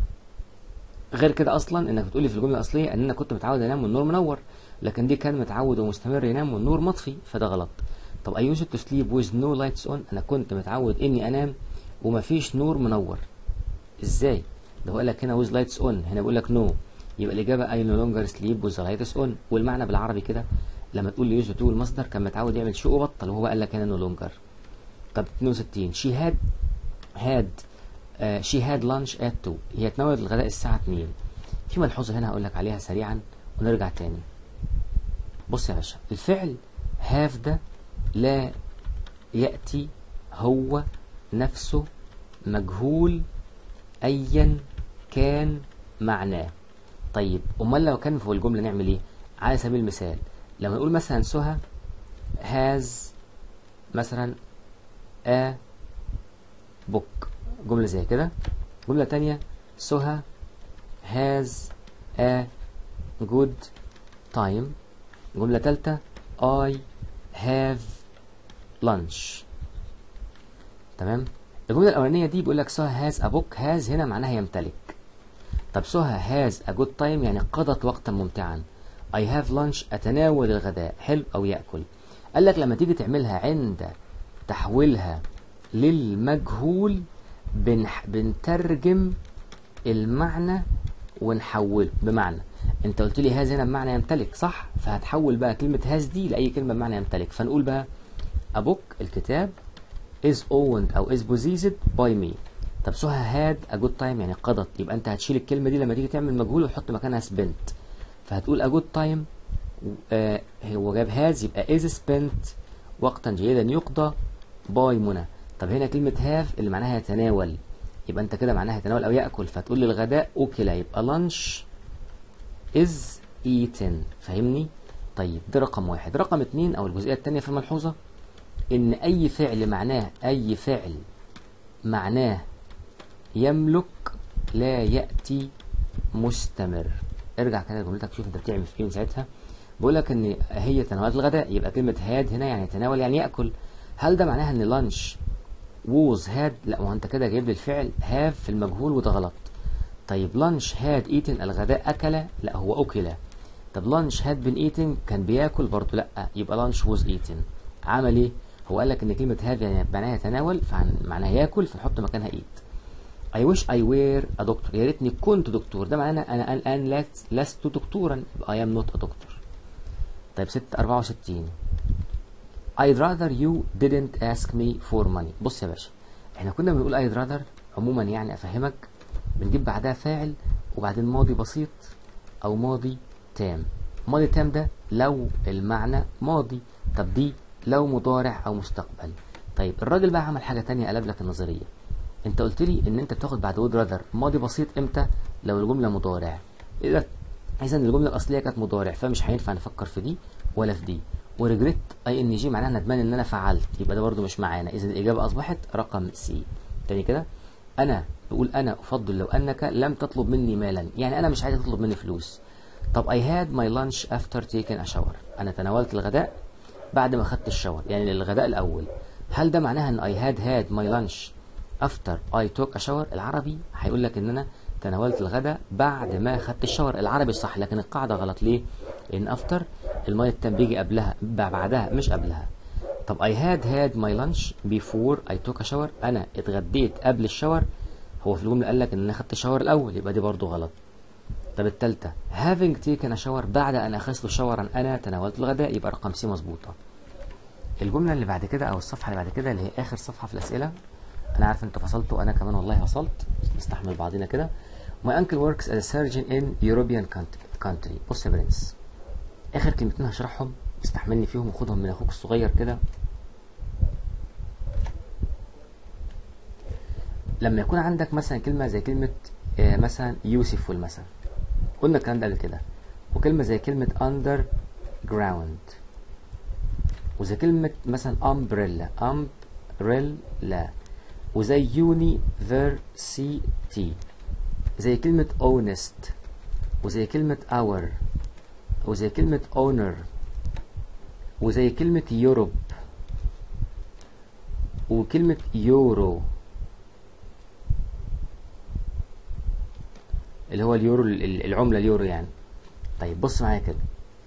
غير كده اصلا انك بتقولي في الجمله الاصليه ان انا كنت متعود انام والنور منور لكن دي كان متعود ومستمر ينام والنور مطفي فده غلط طب I used to sleep with no lights on أنا كنت متعود إني أنام ومفيش نور منور إزاي؟ ده هو قال لك هنا with lights on هنا بيقول لك no يبقى الإجابة I no longer sleep with the lights on والمعنى بالعربي كده لما تقول لي used to المصدر كان متعود يعمل شيء وبطل وهو قال لك هنا no longer طب 62 she had had uh, she had lunch at 2 هي تناولت الغداء الساعة 2 في ملحوظة هنا هقول لك عليها سريعا ونرجع تاني بص يا باشا الفعل have ده لا يأتي هو نفسه مجهول أيا كان معناه طيب أمال لو كان في الجملة نعمل إيه على سبيل المثال لما نقول مثلا سهى has مثلا a book جملة زي كده جملة تانية سهى has a good time جملة تالتة I have lunch تمام الجملة الأولانية دي بيقول لك سهى has a book has هنا معناها يمتلك طب سهى has a good time يعني قضت وقتا ممتعا I have lunch أتناول الغداء حلو أو يأكل قال لك لما تيجي تعملها عند تحويلها للمجهول بنح... بنترجم المعنى ونحوله بمعنى انت قلت لي هاز هنا بمعنى يمتلك صح فهتحول بقى كلمة هاز دي لأي كلمة بمعنى يمتلك فنقول بقى a book الكتاب is owned أو is possessed by me طب سهى had a good time يعني قضت يبقى انت هتشيل الكلمة دي لما تيجي تعمل مجهول وتحط مكانها spent فهتقول a good time آه هو جاب has يبقى is spent وقتا جيدا يقضى by منى طب هنا كلمة have اللي معناها يتناول يبقى انت كده معناها يتناول او ياكل فتقول لي الغداء اكل يبقى lunch is eaten فاهمني طيب ده رقم واحد رقم اتنين او الجزئية التانية في الملحوظة ان اي فعل معناه اي فعل معناه يملك لا يأتي مستمر ارجع كده لجملتك شوف انت بتعمل في ايه من ساعتها بقول لك ان هي تناولت الغداء يبقى كلمة هاد هنا يعني تناول يعني يأكل هل ده معناها ان لانش ووز هاد لا ما انت كده جايب لي الفعل هاف في المجهول وده غلط طيب لانش هاد ايتن الغداء اكل لا هو اكل طب لانش هاد بين ايتن كان بياكل برضه لا يبقى لانش ووز ايتن عمل ايه هو قال لك ان كلمه هاد يعني معناها يتناول فمعناها ياكل فنحط مكانها ايت I wish I were a doctor يا ريتني كنت دكتور ده معناه انا الان لست دكتورا يبقى I am not a doctor طيب 6 64 I'd rather you didn't ask me for money بص يا باشا احنا كنا بنقول I'd rather عموما يعني افهمك بنجيب بعدها فاعل وبعدين ماضي بسيط او ماضي تام ماضي تام ده لو المعنى ماضي طب دي لو مضارع او مستقبل طيب الراجل بقى عمل حاجة تانية قلب لك النظرية انت قلت لي ان انت بتاخد بعد would rather ماضي بسيط امتى لو الجملة مضارع اذا اذا الجملة الاصلية كانت مضارع فمش هينفع نفكر في دي ولا في دي وريجريت اي ان جي معناها ندمان ان انا فعلت يبقى ده برده مش معانا اذا الاجابه اصبحت رقم سي تاني كده انا بقول انا افضل لو انك لم تطلب مني مالا يعني انا مش عايز تطلب مني فلوس طب I had my lunch after taking a shower انا تناولت الغداء بعد ما خدت الشاور يعني الغداء الاول هل ده معناها ان I had had my lunch after I took a shower العربي هيقول لك ان انا تناولت الغداء بعد ما خدت الشاور العربي صح لكن القاعده غلط ليه لان after الماضي التام بيجي قبلها بعدها مش قبلها طب I had had my lunch before I took a shower انا اتغديت قبل الشاور هو في الجمله قال لك ان انا خدت الشاور الاول يبقى دي برضو غلط طب التالتة having taken a shower بعد أن أخذت شاورا أنا تناولت الغداء يبقى رقم سي مظبوطة الجملة اللي بعد كده أو الصفحة اللي بعد كده اللي هي آخر صفحة في الأسئلة أنا عارف أنت فصلت وأنا كمان والله وصلت نستحمل بعضنا كده My uncle works as a surgeon in European country بص يا برنس آخر كلمتين هشرحهم استحملني فيهم وخدهم من أخوك الصغير كده لما يكون عندك مثلا كلمة زي كلمة آه مثلا يوسفول مثلا قلنا الكلام ده قبل كده وكلمة زي كلمة underground وزي كلمة مثلا umbrella umbrella وزي university زي كلمة honest وزي كلمة hour وزي كلمة honor وزي كلمة Europe وكلمة يورو اللي هو اليورو العملة اليورو يعني طيب بص معايا كده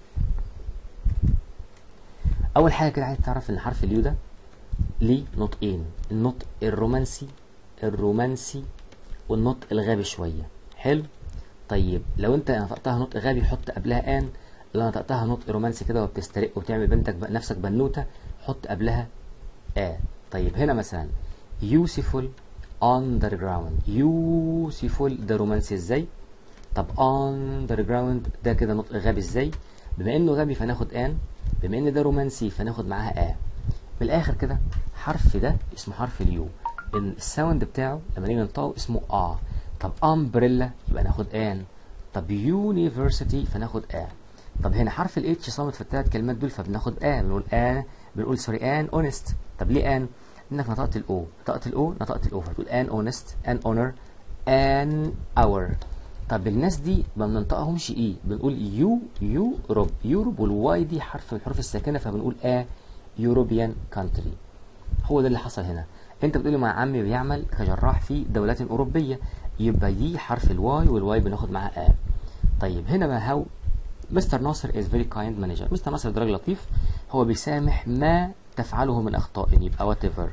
أول حاجة كده عايز تعرف إن حرف اليو ده ليه نطقين النطق الرومانسي الرومانسي والنطق الغبي شوية حلو طيب لو انت نطقتها نطق غبي حط قبلها ان لو نطقتها نطق رومانسي كده وبتسترق وبتعمل بنتك نفسك بنوتة حط قبلها ا طيب هنا مثلا يوسفول underground يوسفول ده رومانسي ازاي طب underground ده كده نطق غبي ازاي بما انه غبي فناخد ان بما ان ده رومانسي فناخد معاها ا من الاخر كده حرف ده اسمه حرف اليو ان الساوند بتاعه لما نيجي ننطقه اسمه ا طب امبريلا يبقى ناخد ان طب يونيفرسيتي فناخد ا طب هنا حرف الاتش صامت في الثلاث كلمات دول فبناخد ا بنقول ا بنقول سوري ان اونست طب ليه ان انك نطقت الاو نطقت الاو نطقت الاو فتقول ان اونست ان اونر ان اور طب الناس دي ما بننطقهمش ايه بنقول يو يوروب يوروب والواي دي حرف من الحروف الساكنه فبنقول ا يوروبيان كانتري هو ده اللي حصل هنا انت بتقولي مع عمي بيعمل كجراح في دولات اوروبيه يبقى دي حرف الواي والواي بناخد معاها ا طيب هنا بقى هاو مستر ناصر از فيري كايند مانجر مستر ناصر ده راجل لطيف هو بيسامح ما تفعله من اخطاء يبقى وات ايفر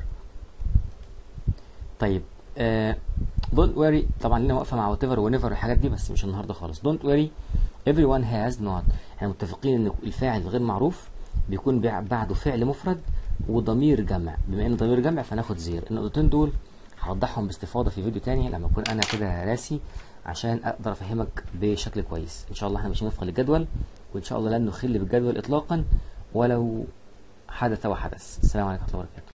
طيب دونت uh, وري طبعا لنا واقفه مع وات ايفر ونيفر والحاجات دي بس مش النهارده خالص دونت وري everyone has not احنا متفقين ان الفاعل الغير معروف بيكون بعده فعل مفرد وضمير جمع بما ان ضمير جمع فناخد زير النقطتين دول هوضحهم باستفاضه في فيديو تاني لما اكون انا كده راسي عشان اقدر افهمك بشكل كويس ان شاء الله احنا ماشيين وفقا للجدول وان شاء الله لن نخل بالجدول اطلاقا ولو حدث وحدث السلام عليكم ورحمه الله وبركاته